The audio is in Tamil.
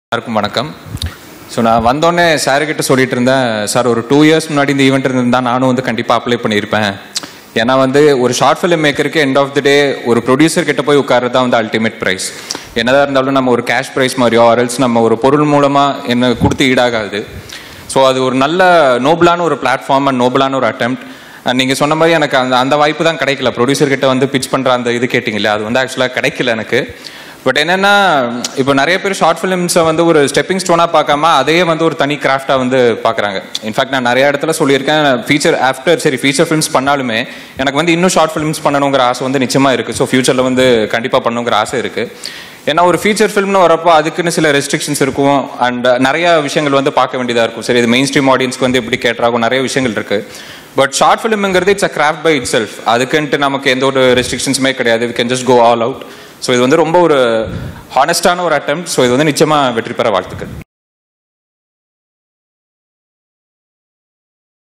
எல்லாருக்கும் வணக்கம் ஸோ நான் வந்தோடனே சார்கிட்ட சொல்லிட்டு இருந்தேன் சார் ஒரு டூ இயர்ஸ் முன்னாடி இந்த ஈவெண்ட் இருந்திருந்தா நானும் வந்து கண்டிப்பாக அப்ளை பண்ணியிருப்பேன் ஏன்னா வந்து ஒரு ஷார்ட் ஃபிலிம் மேக்கருக்கு எண்ட் ஆஃப் த டே ஒரு ப்ரொடியூசர் கிட்ட போய் உட்கார்றது தான் வந்து அல்டிமேட் ப்ரைஸ் என்னதான் இருந்தாலும் நம்ம ஒரு கேஷ் ப்ரைஸ் மாதிரியோ ஆரல்ஸ் நம்ம ஒரு பொருள் மூலமாக என்ன கொடுத்து ஈடாகாது ஸோ அது ஒரு நல்ல நோபலான ஒரு பிளாட்ஃபார்ம் அண்ட் நோபலான ஒரு அட்டெம்ப்ட் அண்ட் நீங்கள் சொன்ன மாதிரி எனக்கு அந்த அந்த வாய்ப்பு தான் கிடைக்கல ப்ரொடியூசர் கிட்ட வந்து பிச் பண்ணுற அந்த இது கேட்டிங்களே அது வந்து ஆக்சுவலாக கிடைக்கல எனக்கு பட் என்னன்னா இப்போ நிறைய பேர் ஷார்ட் ஃபிலிம்ஸை வந்து ஒரு ஸ்டெப்பிங் ஸ்டோனாக பார்க்காம அதையே வந்து ஒரு தனி கிராஃப்டாக வந்து பார்க்குறாங்க இன்ஃபேக்ட் நான் நிறைய இடத்துல சொல்லியிருக்கேன் ஃபீச்சர் ஆஃப்டர் சரி ஃபீச்சர் ஃபிலிம்ஸ் பண்ணாலுமே எனக்கு வந்து இன்னும் ஷார்ட் ஃபிலிம்ஸ் பண்ணணுங்கிற ஆசை வந்து நிச்சயமாக இருக்குது ஸோ ஃபியூச்சரில் வந்து கண்டிப்பாக பண்ணணுங்கிற ஆசை இருக்குது ஏன்னா ஒரு ஃபீச்சர் ஃபிலிம்னு வரப்போ அதுக்குன்னு சில ரெஸ்ட்ரிக்ஷன்ஸ் இருக்கும் அண்ட் நிறைய விஷயங்கள் வந்து பார்க்க வேண்டியதாக இருக்கும் சரி இது மெயின் ஸ்ட்ரீம் ஆடியன்ஸ்க்கு வந்து எப்படி கேட்டராகும் நிறைய விஷயங்கள் இருக்கு பட் ஷார்ட் ஃபிலிம்ங்கிறது it's a craft by itself அதுக்குன்ட்டு நமக்கு எந்த ஒரு ரெஸ்ட்ரிக்ஷன்ஸுமே கிடையாது we can just go all out so இது வந்து ரொம்ப ஒரு ஹானஸ்டான ஒரு அட்டம் ஸோ இது வந்து நிச்சயமாக வெற்றி பெற வாழ்த்துக்கள்